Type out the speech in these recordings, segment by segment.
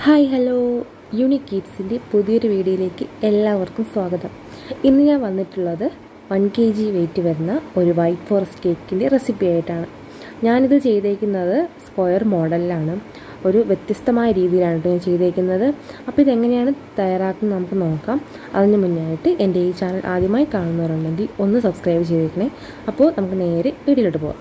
hi hello unique കിഡ്സിൻ്റെ പുതിയൊരു വീഡിയോയിലേക്ക് എല്ലാവർക്കും സ്വാഗതം ഇന്ന് ഞാൻ വന്നിട്ടുള്ളത് വൺ കെ ജി വെയിറ്റ് വരുന്ന ഒരു വൈറ്റ് ഫോറസ്റ്റ് കേക്കിൻ്റെ റെസിപ്പി ആയിട്ടാണ് ഞാനിത് ചെയ്തേക്കുന്നത് സ്ക്വയർ മോഡലിലാണ് ഒരു വ്യത്യസ്തമായ രീതിയിലാണ് കേട്ടോ ഞാൻ ചെയ്തേക്കുന്നത് അപ്പോൾ ഇതെങ്ങനെയാണ് തയ്യാറാക്കുന്നത് നമുക്ക് നോക്കാം അതിന് മുന്നായിട്ട് എൻ്റെ ഈ ചാനൽ ആദ്യമായി കാണുന്നവരുണ്ടെങ്കിൽ ഒന്ന് സബ്സ്ക്രൈബ് ചെയ്തേക്കണേ അപ്പോൾ നമുക്ക് നേരെ വീഡിയോയിലോട്ട് പോകാം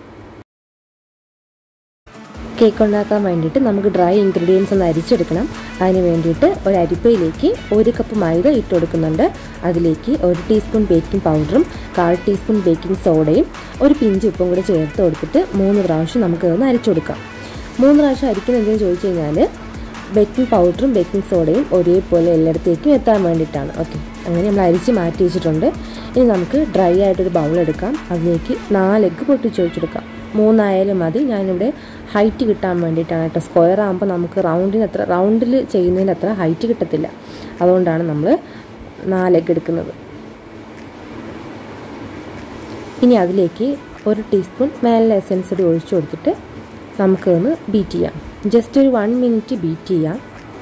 കേക്ക് ഉണ്ടാക്കാൻ വേണ്ടിയിട്ട് നമുക്ക് ഡ്രൈ ഇൻഗ്രീഡിയൻസ് ഒന്ന് അരിച്ചെടുക്കണം അതിന് വേണ്ടിയിട്ട് ഒരു അരിപ്പയിലേക്ക് ഒരു കപ്പ് മൈദ ഇട്ട് കൊടുക്കുന്നുണ്ട് അതിലേക്ക് ഒരു ടീസ്പൂൺ ബേക്കിംഗ് പൗഡറും കാൽ ടീസ്പൂൺ ബേക്കിംഗ് സോഡയും ഒരു പിഞ്ച് ഉപ്പും കൂടെ ചേർത്ത് കൊടുത്തിട്ട് മൂന്ന് പ്രാവശ്യം നമുക്ക് ഒന്ന് അരിച്ചു കൊടുക്കാം മൂന്ന് പ്രാവശ്യം അരിക്കുന്നത് എന്തെന്ന് ചോദിച്ചു കഴിഞ്ഞാൽ ബേക്കിംഗ് പൗഡറും ബേക്കിംഗ് സോഡയും ഒരേപോലെ എല്ലായിടത്തേക്കും എത്താൻ വേണ്ടിയിട്ടാണ് ഓക്കെ അങ്ങനെ നമ്മൾ അരിച്ച് മാറ്റി വെച്ചിട്ടുണ്ട് ഇനി നമുക്ക് ഡ്രൈ ആയിട്ടൊരു ബൗൾ എടുക്കാം അതിലേക്ക് നാല് എഗ്ഗ് പൊട്ടിച്ച് വെച്ചെടുക്കാം മൂന്നായാലും മതി ഞാനിവിടെ ഹൈറ്റ് കിട്ടാൻ വേണ്ടിയിട്ടാണ് കേട്ടോ സ്ക്വയർ ആകുമ്പോൾ നമുക്ക് റൗണ്ടിന് അത്ര റൗണ്ടിൽ ചെയ്യുന്നതിന് അത്ര ഹൈറ്റ് കിട്ടത്തില്ല അതുകൊണ്ടാണ് നമ്മൾ നാലെഗ് എടുക്കുന്നത് ഇനി അതിലേക്ക് ഒരു ടീസ്പൂൺ വാനില എസൻസ് കൂടി ഒഴിച്ചു കൊടുത്തിട്ട് നമുക്കൊന്ന് ബീറ്റ് ചെയ്യാം ജസ്റ്റ് ഒരു വൺ മിനിറ്റ് ബീറ്റ് ചെയ്യാം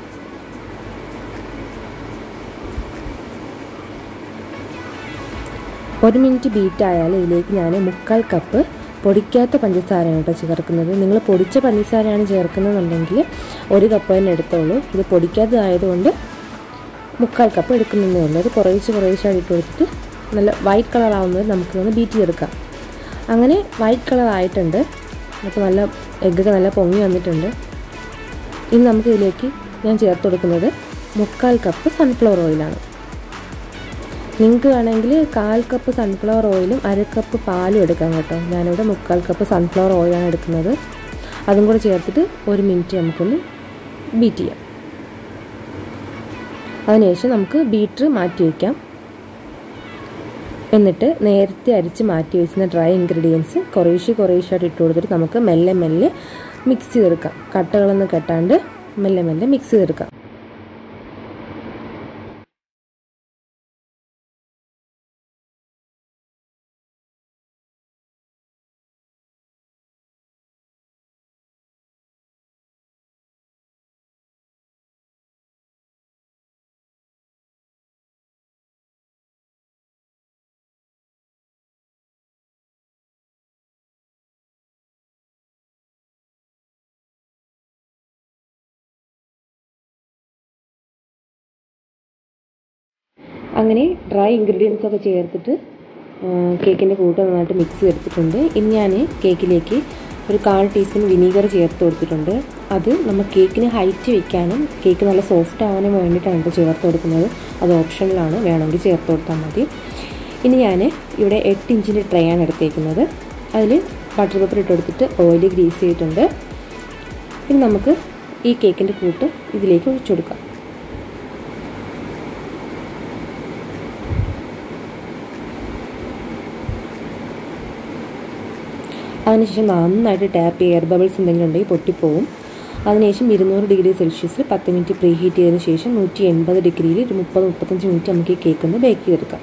ഒരു മിനിറ്റ് ബീറ്റ് ആയാൽ ഇതിലേക്ക് ഞാൻ മുക്കാൽ കപ്പ് പൊടിക്കാത്ത പഞ്ചസാരയാണ് കേട്ടോ ചേർക്കുന്നത് നിങ്ങൾ പൊടിച്ച പഞ്ചസാരയാണ് ചേർക്കുന്നതെന്നുണ്ടെങ്കിൽ ഒരു കപ്പ് തന്നെ എടുത്തോളൂ ഇത് പൊടിക്കാത്തതായതുകൊണ്ട് മുക്കാൽ കപ്പ് എടുക്കുന്നതേ ഉള്ളൂ അത് കുറേശ്ശെ കുറേശ്ശായിട്ട് ഇട്ട് കൊടുത്തിട്ട് നല്ല വൈറ്റ് കളർ ആവുന്നത് നമുക്കൊന്ന് ബീറ്റ് ചെയ്തെടുക്കാം അങ്ങനെ വൈറ്റ് കളർ ആയിട്ടുണ്ട് അപ്പോൾ നല്ല എഗ്ഗൊക്കെ നല്ല പൊങ്ങി വന്നിട്ടുണ്ട് ഇനി നമുക്ക് ഇതിലേക്ക് ഞാൻ ചേർത്ത് കൊടുക്കുന്നത് മുക്കാൽ കപ്പ് സൺഫ്ലവർ ഓയിലാണ് നിങ്ങൾക്ക് വേണമെങ്കിൽ കാൽ കപ്പ് സൺഫ്ലവർ ഓയിലും അര കപ്പ് പാലും എടുക്കാം കേട്ടോ ഞാനിവിടെ മുക്കാൽ കപ്പ് സൺഫ്ലവർ ഓയിലാണ് എടുക്കുന്നത് അതും കൂടെ ചേർത്തിട്ട് ഒരു മിനിറ്റ് നമുക്കൊന്ന് ബീറ്റ് ചെയ്യാം അതിനുശേഷം നമുക്ക് ബീറ്റർ മാറ്റി വയ്ക്കാം എന്നിട്ട് നേരത്തെ അരിച്ച് മാറ്റി വെച്ചിരുന്ന ഡ്രൈ ഇൻഗ്രീഡിയൻസ് കുറേശ്ശെ കുറേശ്ശായിട്ട് ഇട്ട് കൊടുത്തിട്ട് നമുക്ക് മെല്ലെ മെല്ലെ മിക്സ് ചെയ്തെടുക്കാം കട്ടകളൊന്നും കെട്ടാണ്ട് മെല്ലെ മെല്ലെ മിക്സ് ചെയ്തെടുക്കാം അങ്ങനെ ഡ്രൈ ഇൻഗ്രീഡിയൻസ് ഒക്കെ ചേർത്തിട്ട് കേക്കിൻ്റെ കൂട്ട് നന്നായിട്ട് മിക്സ് ചെയ്തെടുത്തിട്ടുണ്ട് ഇനി ഞാൻ കേക്കിലേക്ക് ഒരു കാൽ ടീസ്പൂൺ വിനീഗർ ചേർത്ത് കൊടുത്തിട്ടുണ്ട് അത് നമ്മൾ കേക്കിന് ഹൈറ്റ് വെക്കാനും കേക്ക് നല്ല സോഫ്റ്റ് ആവാനും വേണ്ടിയിട്ടാണ് കേട്ടോ ചേർത്ത് കൊടുക്കുന്നത് അത് ഓപ്ഷനിലാണ് വേണമെങ്കിൽ ചേർത്ത് കൊടുത്താൽ മതി ഇനി ഞാൻ ഇവിടെ എട്ട് ഇഞ്ചിൻ്റെ ട്രേ ആണ് എടുത്തേക്കുന്നത് അതിൽ ബട്ടർ പേപ്പർ ഇട്ട് കൊടുത്തിട്ട് ഓയിൽ ഗ്രീസ് ചെയ്തിട്ടുണ്ട് ഇനി നമുക്ക് ഈ കേക്കിൻ്റെ കൂട്ട് ഇതിലേക്ക് ഒഴിച്ചു കൊടുക്കാം അതിനുശേഷം നന്നായിട്ട് ടാപ്പ് എയർ ബബിൾസ് എന്തെങ്കിലും ഉണ്ടെങ്കിൽ പൊട്ടിപ്പോവും അതിനുശേഷം ഇരുന്നൂറ് ഡിഗ്രി സെൽഷ്യസിൽ പത്ത് മിനിറ്റ് പ്രീ ഹീറ്റ് ചെയ്തതിന് ശേഷം നൂറ്റി എൺപത് ഡിഗ്രിയിൽ ഒരു മുപ്പത് മുപ്പത്തഞ്ച് മിനിറ്റ് നമുക്ക് ഈ കേക്ക് ഒന്ന് ബേക്ക് ചെയ്തെടുക്കാം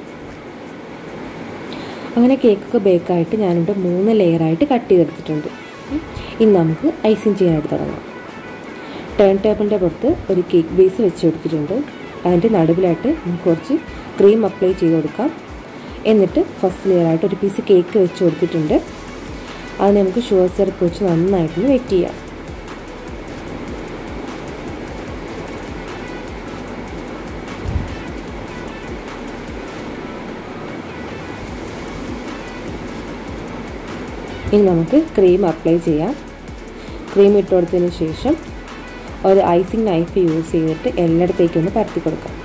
അങ്ങനെ കേക്കൊക്കെ ബേക്കായിട്ട് ഞാനിവിടെ മൂന്ന് ലെയറായിട്ട് കട്ട് ചെയ്തെടുത്തിട്ടുണ്ട് ഇനി നമുക്ക് ഐസിങ് ചെയ്യാനായിട്ട് തുടങ്ങാം ടേൺ ടേബിളിൻ്റെ പുറത്ത് ഒരു കേക്ക് ബേസ് വെച്ച് കൊടുത്തിട്ടുണ്ട് അതിൻ്റെ നടുവിലായിട്ട് നമുക്ക് കുറച്ച് ക്രീം അപ്ലൈ ചെയ്ത് കൊടുക്കാം എന്നിട്ട് ഫസ്റ്റ് ലെയറായിട്ട് ഒരു പീസ് കേക്ക് വെച്ച് കൊടുത്തിട്ടുണ്ട് അത് നമുക്ക് ഷുഗർ സിറപ്പ് വെച്ച് നന്നായിട്ടൊന്ന് വെറ്റ് ചെയ്യാം ഇനി നമുക്ക് ക്രീം അപ്ലൈ ചെയ്യാം ക്രീം ഇട്ട് കൊടുത്തതിന് ശേഷം ഒരു ഐസിങ് നൈഫ് യൂസ് ചെയ്തിട്ട് എല്ലായിടത്തേക്കും ഒന്ന് പരത്തി കൊടുക്കാം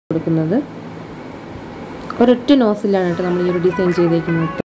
കൊടുക്കുന്നത് ഒരൊറ്റ നോസിലാണ് കേട്ടോ നമ്മൾ ഈ ഒരു ഡിസൈൻ ചെയ്തേക്കുന്നത്